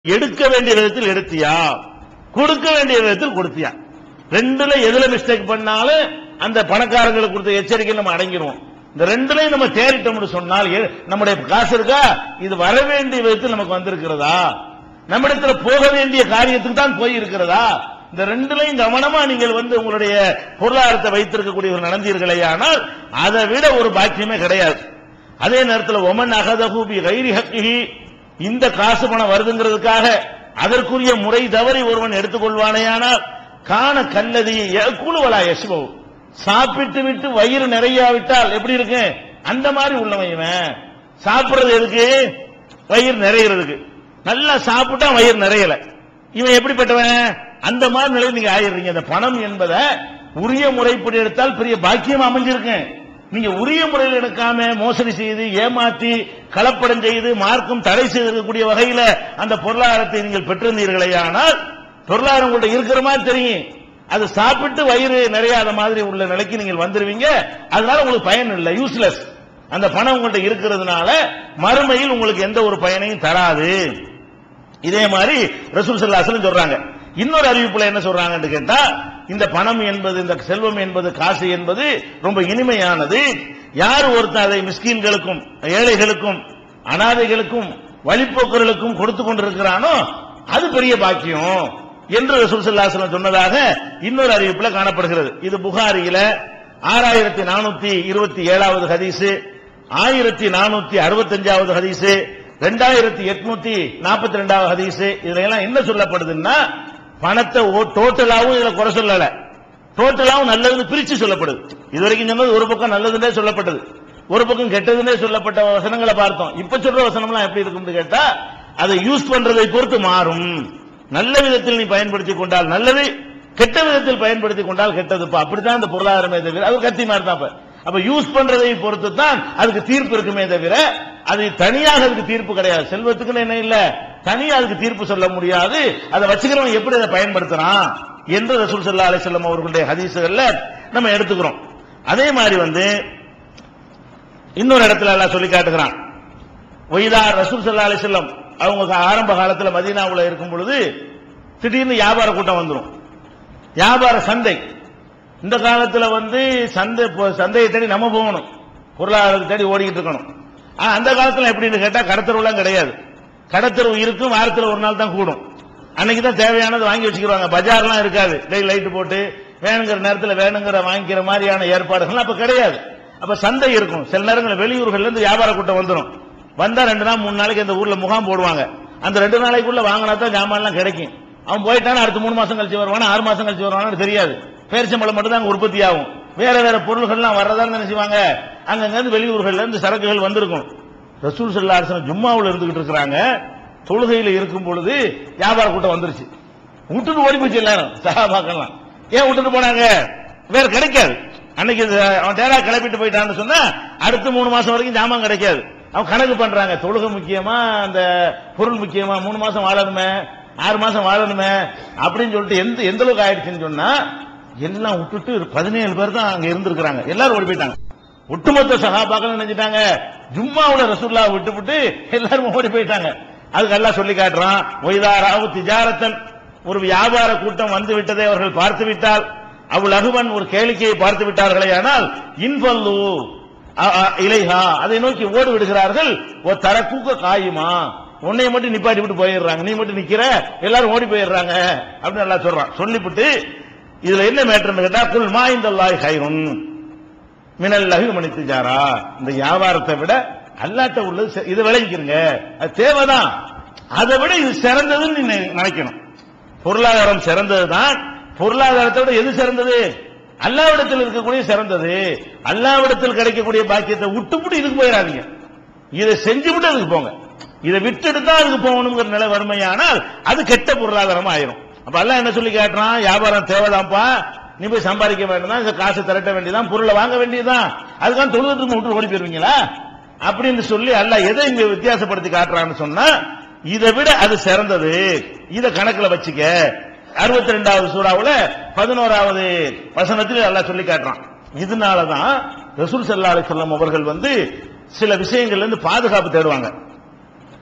எடுக்க வேண்டிய விதத்தில் எடுத்தியா கொடுக்க வேண்டிய விதத்தில் கொடுத்தியா ரெண்டுல எதுல மிஸ்டேக் பண்ணாலும் அந்த பணக்காரங்களுக்கு கொடுத்த எச்சரிக்கை நம்ம அடங்கிடுவோம் இந்த ரெண்டுலையும் நம்ம தேறிட்டோம்னு சொன்னால் எ- நம்முடைய காசு இருக்கா இது வர வேண்டிய விதத்தில் நமக்கு வந்திருக்கிறதா நம்மிடத்துல போக வேண்டிய காரியத்துக்கு தான் போய் இருக்கிறதா இந்த ரெண்டுலையும் கவனமா நீங்கள் வந்து உங்களுடைய பொருளாதாரத்தை வைத்திருக்கக்கூடியவர்கள் நடந்தீர்களே ஆனால் அதை விட ஒரு பாக்கியமே கிடையாது அதே நேரத்தில் ஒமன் அகதஹூபி கைரி ஹக்கிஹி இந்த காசு பணம் வருதுங்கிறதுக்காக அதற்குரிய முறை தவறி ஒருவன் எடுத்துக்கொள்வானேயானால் காண கல்லதி குழுவலா யசுபவு சாப்பிட்டு விட்டு வயிறு நிறையாவிட்டால் எப்படி இருக்கு அந்த மாதிரி உள்ளவன் இவன் சாப்பிடுறது எதுக்கு வயிறு நிறையிறதுக்கு நல்லா சாப்பிட்டா வயிறு நிறையல இவன் எப்படிப்பட்டவன் அந்த மாதிரி நிலையில் நீங்க ஆயிடுறீங்க அந்த பணம் என்பதை உரிய முறைப்படி எடுத்தால் பெரிய பாக்கியம் அமைஞ்சிருக்கு நீங்க உரிய முறையில் எடுக்காம மோசடி செய்து ஏமாத்தி கலப்படம் செய்து மார்க்கம் தடை செய்திருக்கக்கூடிய வகையில அந்த பொருளாதாரத்தை நீங்கள் பெற்றிருந்தீர்களே ஆனால் பொருளாதாரம் உங்கள்ட்ட இருக்கிற மாதிரி தெரியும் அது சாப்பிட்டு வயிறு நிறையாத மாதிரி உள்ள நிலைக்கு நீங்கள் வந்துருவீங்க அதனால உங்களுக்கு பயன் இல்லை யூஸ்லெஸ் அந்த பணம் உங்கள்ட்ட இருக்கிறதுனால மறுமையில் உங்களுக்கு எந்த ஒரு பயனையும் தராது இதே மாதிரி ரசூல் சல்லாசலம் சொல்றாங்க இன்னொரு அறிவிப்புல என்ன சொல்றாங்கன்னு கேட்டா இந்த பணம் என்பது இந்த செல்வம் என்பது காசு என்பது ரொம்ப இனிமையானது யார் ஒருத்தன் அதை மிஸ்கீன்களுக்கும் ஏழைகளுக்கும் அனாதைகளுக்கும் வழிப்போக்கர்களுக்கும் கொடுத்து கொண்டிருக்கிறானோ அது பெரிய பாக்கியம் என்று ரசூல் சல்லாசலம் சொன்னதாக இன்னொரு அறிவிப்புல காணப்படுகிறது இது புகாரியில ஆறாயிரத்தி நானூத்தி இருபத்தி ஏழாவது ஹதீஸ் ஆயிரத்தி நானூத்தி அறுபத்தஞ்சாவது ஹதீஸ் ரெண்டாயிரத்தி எட்நூத்தி நாற்பத்தி ரெண்டாவது ஹதீஸ் இதுல எல்லாம் என்ன சொல்லப்படுதுன்னா பணத்தை டோட்டலாவும் இதுல குறை சொல்லல டோட்டலாவும் நல்லதுன்னு பிரிச்சு சொல்லப்படுது இதுவரைக்கும் சொன்னது ஒரு பக்கம் நல்லதுன்னே சொல்லப்பட்டது ஒரு பக்கம் கெட்டதுன்னே சொல்லப்பட்ட வசனங்களை பார்த்தோம் இப்ப சொல்ற வசனம்லாம் எப்படி இருக்கும்னு கேட்டா அதை யூஸ் பண்றதை பொறுத்து மாறும் நல்ல விதத்தில் நீ பயன்படுத்தி கொண்டால் நல்லது கெட்ட விதத்தில் பயன்படுத்தி கொண்டால் கெட்டதுப்பா அப்படித்தான் இந்த பொருளாதாரமே தவிர அது கத்தி மாதிரி தான் இப்ப. அப்ப யூஸ் பண்றதை பொறுத்து தான் அதுக்கு தீர்ப்பு இருக்குமே தவிர அது தனியாக அதுக்கு தீர்ப்பு கிடையாது செல்வத்துக்குன்னு என்ன இல்ல தனியா அதுக்கு தீர்ப்பு சொல்ல முடியாது அதை வச்சுக்கிறவன் எப்படி அதை பயன்படுத்துறான் என்று ரசூல் சல்லா அலிசல்லம் அவர்களுடைய ஹதீசுகள்ல நம்ம எடுத்துக்கிறோம் அதே மாதிரி வந்து இன்னொரு இடத்துல எல்லாம் சொல்லி காட்டுகிறான் ஒய்தா ரசூல் சல்லா அலிசல்லம் அவங்க ஆரம்ப காலத்துல மதீனாவுல இருக்கும் பொழுது திடீர்னு வியாபார கூட்டம் வந்துரும் வியாபார சந்தை இந்த காலத்துல வந்து சந்தை போ- சந்தையை தேடி நம்ம போகணும் பொருளாதாரத்தை தேடி ஓடிக்கிட்டு இருக்கணும் ஆனா அந்த காலத்துல எப்படின்னு கேட்டா கடத்தருவுலாம் கிடையாது கடத்தருவு இருக்கும் வாரத்துல ஒரு நாள் தான் கூடும் அன்னைக்கு தான் தேவையானது வாங்கி வச்சுக்கிடுவாங்க பஜார்லாம் இருக்காது டெய்லி லைட் போட்டு வேணுங்கிற நேரத்துல வேணுங்கிற வாங்கிக்கிற மாதிரியான ஏற்பாடுகள் அப்ப கிடையாது அப்ப சந்தை இருக்கும் சில நேரங்களில் வெளியூர்கள்ல இருந்து வியாபார கூட்டம் வந்துடும் வந்தா ரெண்டு நாள் மூணு நாளைக்கு அந்த ஊர்ல முகாம் போடுவாங்க அந்த ரெண்டு நாளைக்குள்ள வாங்கினா தான் ஜாமான்லாம் கிடைக்கும் அவன் போயிட்டானா அடுத்த மூணு மாசம் கழிச்சு வருவானா ஆறு மாசம் கழிச்சு வருவானு தெரியாது பேரிச்சம்பளம் மட்டும் தான் அங்க உற்பத்தி ஆகும் வேற வேற பொருள்கள்லாம் வர்றதா நினைச்சுவாங்க அங்கங்க இருந்து வெளியூர்கள்ல இருந்து சரக்குகள் வந்திருக்கும் ரசூல் சல்லா அலிஸ்லாம் ஜும்மாவுல இருந்துகிட்டு இருக்கிறாங்க தொழுகையில இருக்கும் பொழுது வியாபார கூட்டம் வந்துருச்சு விட்டுட்டு ஓடி போச்சு எல்லாரும் சகாபாக்கலாம் ஏன் விட்டுட்டு போனாங்க வேற கிடைக்காது அன்னைக்கு இது அவன் தேரா கிளப்பிட்டு போயிட்டான்னு சொன்னா அடுத்த மூணு மாசம் வரைக்கும் ஜாமான் கிடைக்காது அவன் கணக்கு பண்றாங்க தொழுகை முக்கியமா அந்த பொருள் முக்கியமா மூணு மாசம் வாழணுமே ஆறு மாசம் வாழணுமே அப்படின்னு சொல்லிட்டு எந்த எந்த அளவுக்கு ஆயிடுச்சுன்னு சொன்னா எல்லாம் விட்டுட்டு பதினேழு பேர் தான் அங்க இருந்திருக்கிறாங்க எல்லாரும் ஓடி போயிட்டாங்க ஒட்டுமொத்த சகாபாக்கள் நினைச்சிட்டாங்க ஜும்மாவுல ரசூல்லா விட்டுவிட்டு எல்லாரும் ஓடி போயிட்டாங்க அதுக்கு எல்லாம் சொல்லி காட்டுறான் ஒய்தாராவு திஜாரத்தன் ஒரு வியாபார கூட்டம் வந்து விட்டதை அவர்கள் பார்த்து விட்டால் அவள் அகுவன் ஒரு கேளிக்கையை பார்த்து விட்டார்களே ஆனால் இன்பல்லு அ- அ- இலைஹா அதை நோக்கி ஓடி விடுகிறார்கள் ஒரு தரக்கூக்க காயுமா உன்னை மட்டும் நிப்பாட்டி விட்டு போயிடுறாங்க நீ மட்டும் நிக்கிற எல்லாரும் ஓடி போயிடுறாங்க அப்படின்னு நல்லா சொல்றான் சொல்லிவிட்டு இதுல என்ன மேட்டர்னு கேட்டா குல் மா இந்த ஹைருன் மினல்லஹி மணித்துஜாரா இந்த வியாபாரத்தை விட அல்லாட்ட உள்ளது செ- இதை விளைவிக்கிறங்க அது தேவைதான் அதை விட இது சிறந்ததுன்னு நீ நி- நினைக்கணும் பொருளாதாரம் சிறந்ததுதான் பொருளாதாரத்தை விட எது சிறந்தது அல்லாவிடத்தில் இருக்கக்கூடிய சிறந்தது அல்லாவிடத்தில் கிடைக்கக்கூடிய பாக்கியத்தை விட்டுப்புட்டு இதுக்கு போயிடாதீங்க இதை செஞ்சுவிட்டு அதுக்கு போங்க இதை விட்டுட்டு தான் அதுக்கு போகணுங்கிற நிலை வறுமையானால் அது கெட்ட பொருளாதாரமா ஆயிரும் அப்ப அல்லாஹ் என்ன சொல்லி காட்டுறான் வியாபாரம் தேவைதான்ப்பா நீ போய் சம்பாதிக்க வேண்டியதான் இந்த காசை திரட்ட வேண்டியதான் பொருளை வாங்க வேண்டியதுதான் அதுக்காக தொழுவத்துக்கு விட்டு ஓடி போயிருவீங்களா அப்படின்னு சொல்லி அல்லாஹ் எதை இங்க வித்தியாசப்படுத்தி காட்டுறான்னு சொன்னா இதை விட அது சிறந்தது இதை கணக்குல வச்சுக்க அறுபத்தி ரெண்டாவது சூறாவுல பதினோராவது வசனத்தில் அல்லாஹ் சொல்லி காட்டுறான் இதனாலதான் ரசூல் ஸல்லல்லாஹு அலைஹி வஸல்லம் அவர்கள் வந்து சில விஷயங்கள்ல இருந்து பாதுகாப்பு தேடுவாங்க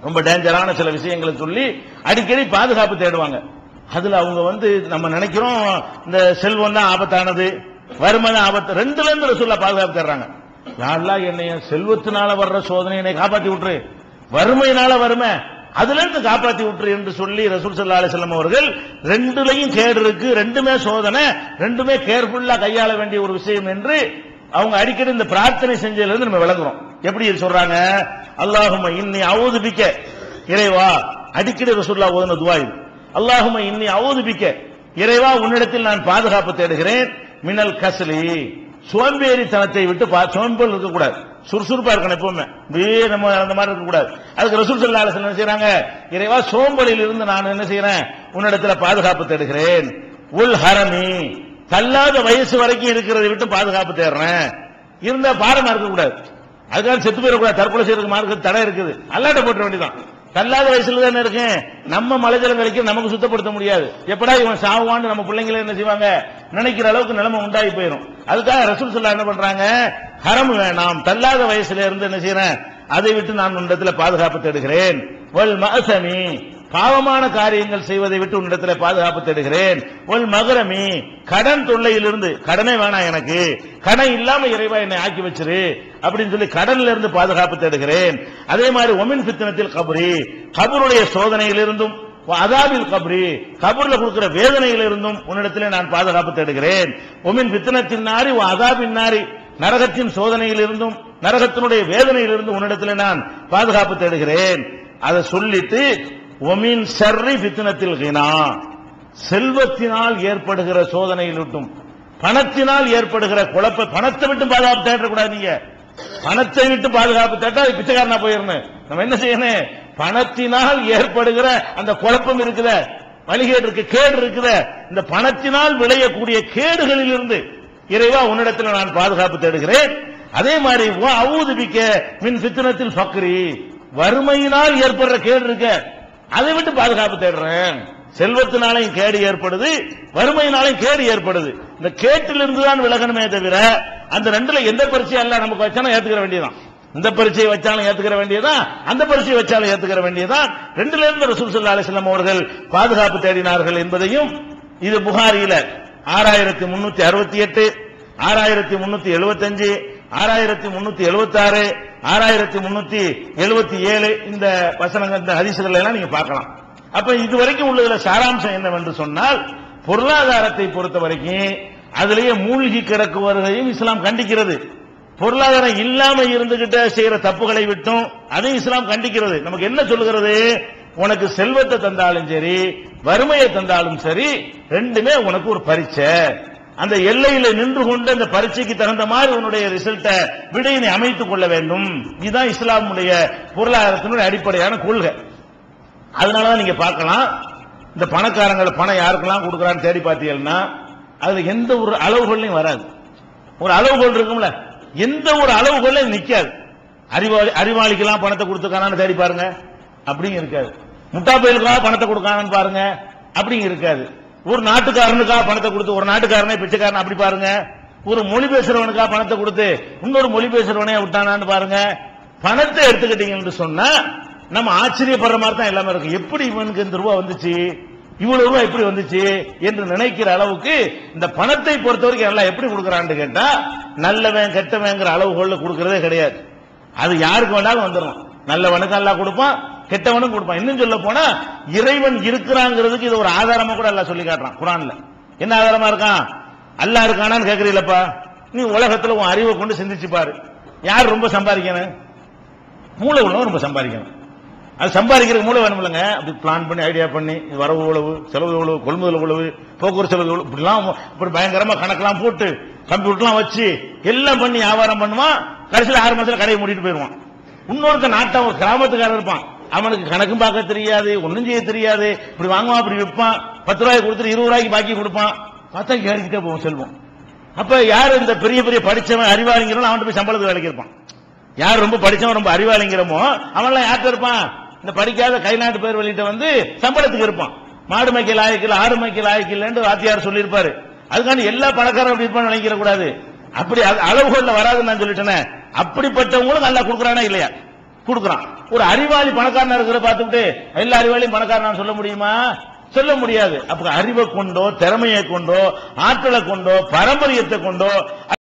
ரொம்ப டேஞ்சரான சில விஷயங்களை சொல்லி அடிக்கடி பாதுகாப்பு தேடுவாங்க அதுல அவங்க வந்து நம்ம நினைக்கிறோம் இந்த செல்வம் தான் ஆபத்தானது வறுமை தான் ஆபத்து ரெண்டுல இருந்து ரசூல்லா பாதுகாப்பு தேடுறாங்க யாரெல்லாம் என்னைய செல்வத்தினால வர்ற சோதனை என்னை காப்பாத்தி விட்டுரு வறுமையினால வறுமை அதுல இருந்து காப்பாத்தி விட்டுரு என்று சொல்லி ரசூல் சல்லா அலிஸ்லாம் அவர்கள் ரெண்டுலையும் கேடு இருக்கு ரெண்டுமே சோதனை ரெண்டுமே கேர்ஃபுல்லா கையாள வேண்டிய ஒரு விஷயம் என்று அவங்க அடிக்கடி இந்த பிரார்த்தனை செஞ்சதுல இருந்து நம்ம விளங்குறோம் எப்படி இது சொல்றாங்க அல்லாஹும இன்னி அவுதுபிக்க இறைவா அடிக்கடி ரசூல்லா ஓதுன துவா இது அல்லாஹும இன்னி அவுதுபிக்க இறைவா உன்னிடத்தில் நான் பாதுகாப்பு தேடுகிறேன் மினல் கஸ்லி சோம்பேறித்தனத்தை விட்டு பா- சோம்பல் இருக்கக்கூடாது சுறுசுறுப்பா இருக்கணும் எப்பவுமே இப்படியே நம்ம அந்த மாதிரி இருக்கக்கூடாது அதுக்கு ரசூல் சல்லா அலிஸ்லாம் என்ன செய்றாங்க இறைவா சோம்பலில் இருந்து நான் என்ன செய்யறேன் உன்னிடத்துல பாதுகாப்பு தேடுகிறேன் உல் ஹரமி தள்ளாத வயசு வரைக்கும் இருக்கிறதை விட்டு பாதுகாப்பு தேடுறேன் இருந்தா பாரமா இருக்கக்கூடாது அதுக்காக செத்து போயிடக்கூடாது தற்கொலை செய்யறதுக்கு மார்க்கு தடை இருக்குது அல்லாட்ட போட்ட வேண்டியதான் தள்ளாத வயசுல தானே இருக்கேன் நம்ம மலைஜலம் வரைக்கும் நமக்கு சுத்தப்படுத்த முடியாது எப்படா இவன் சாவான்னு நம்ம பிள்ளைங்கள என்ன செய்வாங்க நினைக்கிற அளவுக்கு நிலைமை உண்டாகி போயிடும் அதுக்காக ரசூல் சொல்லா என்ன பண்றாங்க ஹரம் வேணாம் தள்ளாத வயசுல இருந்து என்ன செய்யறேன் அதை விட்டு நான் உன்னிடத்துல பாதுகாப்பு தேடுகிறேன் வல் மகசமி பாவமான காரியங்கள் செய்வதை விட்டு உன்னிடத்துல பாதுகாப்பு தேடுகிறேன் ஒல் மகரமி கடன் தொல்லையிலிருந்து கடனே வேணாம் எனக்கு கடன் இல்லாம இறைவா என்னை ஆக்கி வச்சிரு அப்படின்னு சொல்லி கடன்ல இருந்து பாதுகாப்பு தேடுகிறேன் அதே மாதிரி ஒமின் பித்தனத்தில் கபரி கபருடைய சோதனையிலிருந்தும் அதாபில் கபரி கபூர்ல கொடுக்கிற வேதனையிலிருந்தும் உன்னிடத்திலே நான் பாதுகாப்பு தேடுகிறேன் ஒமின் பித்தனத்தின் நாரி அதாபின் நாரி நரகத்தின் சோதனையிலிருந்தும் நரகத்தினுடைய வேதனையிலிருந்தும் உன்னிடத்திலே நான் பாதுகாப்பு தேடுகிறேன் அதை சொல்லிட்டு ஒமின் சர்ரி பித்தனத்தில் கினா செல்வத்தினால் ஏற்படுகிற சோதனையில் விட்டும் பணத்தினால் ஏற்படுகிற குழப்ப பணத்தை விட்டு பாதுகாப்பு தேடக்கூடாது நீங்க பணத்தை விட்டு பாதுகாப்பு தேட்டா அது பிச்சைக்காரனா போயிடணும் நம்ம என்ன செய்யணும் பணத்தினால் ஏற்படுகிற அந்த குழப்பம் இருக்குத வழிகேடு இருக்கு கேடு இருக்குத இந்த பணத்தினால் விளையக்கூடிய கேடுகளில் இருந்து இறைவா உன்னிடத்தில் நான் பாதுகாப்பு தேடுகிறேன் அதே மாதிரி அவுதுபிக்க மின் பித்தனத்தில் ஃபக்ரி வறுமையினால் ஏற்படுற கேடு இருக்க அதை விட்டு பாதுகாப்பு தேடுறேன் செல்வத்தினாலையும் கேடு ஏற்படுது வறுமையினாலையும் கேடு ஏற்படுது இந்த கேட்டிலிருந்து தான் விலகணுமே தவிர அந்த ரெண்டுல எந்த பரீட்சை அல்ல நமக்கு வச்சாலும் ஏத்துக்கிற வேண்டியதான் இந்த பரீட்சையை வச்சாலும் ஏத்துக்கிற வேண்டியதான் அந்த பரீட்சையை வச்சாலும் ஏத்துக்கிற வேண்டியதான் ரெண்டுல இருந்து ரசூல் சல்லா அலிஸ்லாம் அவர்கள் பாதுகாப்பு தேடினார்கள் என்பதையும் இது புகாரியில ஆறாயிரத்தி முன்னூத்தி அறுபத்தி எட்டு ஆறாயிரத்தி முன்னூத்தி எழுபத்தஞ்சு ஆறாயிரத்தி முன்னூத்தி எழுபத்தி ஆறு ஆறாயிரத்தி முன்னூத்தி எழுபத்தி ஏழு இந்த வசனங்கள் இந்த ஹதீசுகள் எல்லாம் நீங்க பார்க்கலாம் அப்ப இதுவரைக்கும் உள்ளதுல சாராம்சம் என்னவென்று சொன்னால் பொருளாதாரத்தை பொறுத்த வரைக்கும் அதிலேயே மூழ்கி கிடக்குவதையும் இஸ்லாம் கண்டிக்கிறது பொருளாதாரம் இல்லாம இருந்துகிட்ட செய்யற தப்புகளை விட்டும் அதையும் இஸ்லாம் கண்டிக்கிறது நமக்கு என்ன சொல்லுகிறது உனக்கு செல்வத்தை தந்தாலும் சரி வறுமையை தந்தாலும் சரி ரெண்டுமே உனக்கு ஒரு பரீட்சை அந்த எல்லையில நின்று கொண்டு அந்த பரீட்சைக்கு தகுந்த மாதிரி உன்னுடைய ரிசல்ட்டை விடையை நீ அமைத்துக் கொள்ள வேண்டும் இதுதான் இஸ்லாமுடைய பொருளாதாரத்தினுடைய அடிப்படையான கொள்கை அதனாலதான் நீங்க பார்க்கலாம் இந்த பணக்காரங்கள் பணம் யாருக்கெல்லாம் கொடுக்குறான்னு தேடி பார்த்தீங்கன்னா அதுல எந்த ஒரு அளவுகள்லையும் வராது ஒரு அளவுகோல் இருக்கும்ல எந்த ஒரு அளவுகோல்லையும் நிக்காது அறிவாளி அறிவாளிக்கெல்லாம் பணத்தை கொடுத்துருக்கானு தேடி பாருங்க அப்படிங்க இருக்காது முட்டா பயிலுக்காக பணத்தை கொடுக்கானு பாருங்க அப்படிங்க இருக்காது ஒரு நாட்டுக்காரனுக்காக பணத்தை கொடுத்து ஒரு நாட்டுக்காரனே பிச்சைக்காரன் அப்படி பாருங்க ஒரு மொழி பேசுறவனுக்காக பணத்தை கொடுத்து இன்னொரு மொழி பேசுறவனே விட்டானான்னு பாருங்க பணத்தை எடுத்துக்கிட்டீங்கன்னு சொன்னா நம்ம ஆச்சரியப்படுற மாதிரி தான் எல்லாமே இருக்கும் எப்படி இவனுக்கு இந்த ரூபா வந்துச்சு இவ்வளவு ரூபா எப்படி வந்துச்சு என்று நினைக்கிற அளவுக்கு இந்த பணத்தை பொறுத்த வரைக்கும் எல்லாம் எப்படி கொடுக்கறான்னு கேட்டா நல்லவன் கெட்டவங்கிற அளவுகோல்ல கொடுக்கறதே கிடையாது அது யாருக்கு வேணாலும் வந்துடும் நல்லவனுக்கு எல்லாம் கொடுப்பான் கெட்டவனும் கொடுப்பான் இன்னும் சொல்ல போனா இறைவன் இருக்கிறாங்கிறதுக்கு இது ஒரு ஆதாரமா கூட எல்லாம் சொல்லி காட்டுறான் குரான்ல என்ன ஆதாரமா இருக்கான் அல்லாஹ் இருக்கானான்னு கேக்குறீங்களப்பா நீ உலகத்துல உன் அறிவை கொண்டு சிந்திச்சு பாரு யார் ரொம்ப சம்பாதிக்கணும் மூளை உள்ளவன் ரொம்ப சம்பாதிக்கணும் அது சம்பாதிக்கிறதுக்கு மூளை வேணும் இல்லைங்க அப்படி பிளான் பண்ணி ஐடியா பண்ணி இது வரவு உழவு செலவு உழவு கொள்முதல் உழவு போக்குவரத்து செலவு உழவு இப்படிலாம் இப்படி பயங்கரமா கணக்கெல்லாம் போட்டு கம்ப்யூட்டர்லாம் வச்சு எல்லாம் பண்ணி வியாபாரம் பண்ணுவான் கடைசியில் ஆறு மாசத்துல கடையை மூடிட்டு போயிடுவான் இன்னொருத்த நாட்டை ஒரு கிராமத்துக்காரன் இருப்பான் அவனுக்கு கணக்கும் பார்க்க தெரியாது ஒண்ணும் செய்ய தெரியாது இப்படி வாங்குவான் இப்படி விற்பான் பத்து ரூபாய்க்கு கொடுத்துட்டு இருபது ரூபாய்க்கு பாக்கி கொடுப்பான் பார்த்தா ஏறிக்கிட்டே போவோம் செல்வம் அப்ப யார் இந்த பெரிய பெரிய படிச்சவன் அறிவாளிங்கிறவன் அவன்கிட்ட போய் சம்பளத்துக்கு வேலைக்கு இருப்பான் யார் ரொம்ப படிச்சவன் ரொம்ப அறிவாளிங்கிறமோ அவன்லாம் யார்கிட்ட இருப்பான் இந்த படிக்காத கைநாட்டு பேர் வெளியிட்ட வந்து சம்பளத்துக்கு இருப்பான் மாடு மேய்க்கல் ஆயிக்கல ஆடு மேய்க்கல் ஆயிக்கலன்னு வாத்தியார் சொல்லியிருப்பாரு அதுக்காண்டி எல்லா பணக்காரரும் அப்படி இருப்பான்னு நினைக்கிற கூடாது அப்படி அது அளவுகோல்ல வராதுன்னு நான் சொல்லிட்டேனே அப்படிப்பட்டவங்களும் நல்லா கொடுக்குறானா இல்லையா கொடுக்குறான் ஒரு அறிவாளி பணக்காரனா இருக்கிற பார்த்துட்டு எல்லா அறிவாளியும் பணக்காரனான்னு சொல்ல முடியுமா சொல்ல முடியாது அப்ப அறிவை கொண்டோ திறமையை கொண்டோ ஆற்றலை கொண்டோ பாரம்பரியத்தை கொண்டோ